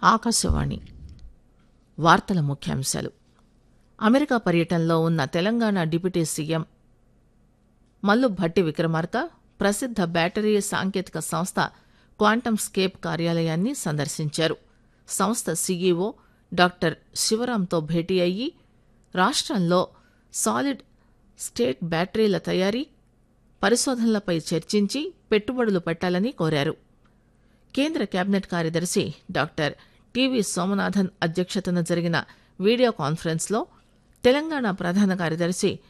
ఆకాశవాణి వార్తల ముఖ్యాంశాలు అమెరికా పర్యటనలో ఉన్న తెలంగాణ డిప్యూటీ సీఎం మల్లు భట్టి విక్రమార్క ప్రసిద్ధ బ్యాటరీ సాంకేతిక సంస్థ క్వాంటమ్ స్కేప్ కార్యాలయాన్ని సందర్శించారు సంస్థ సీఈఓ డాక్టర్ శివరాంతో భేటీ అయ్యి రాష్ట్రంలో సాలిడ్ స్టేట్ బ్యాటరీల తయారీ పరిశోధనలపై చర్చించి పెట్టుబడులు పెట్టాలని కోరారు కేంద్ర కేబినెట్ కార్యదర్శి డాక్టర్ టివి సోమనాథన్ అధ్యక్షతన జరిగిన వీడియో కాన్ఫరెన్స్లో తెలంగాణ ప్రధాన కార్యదర్శి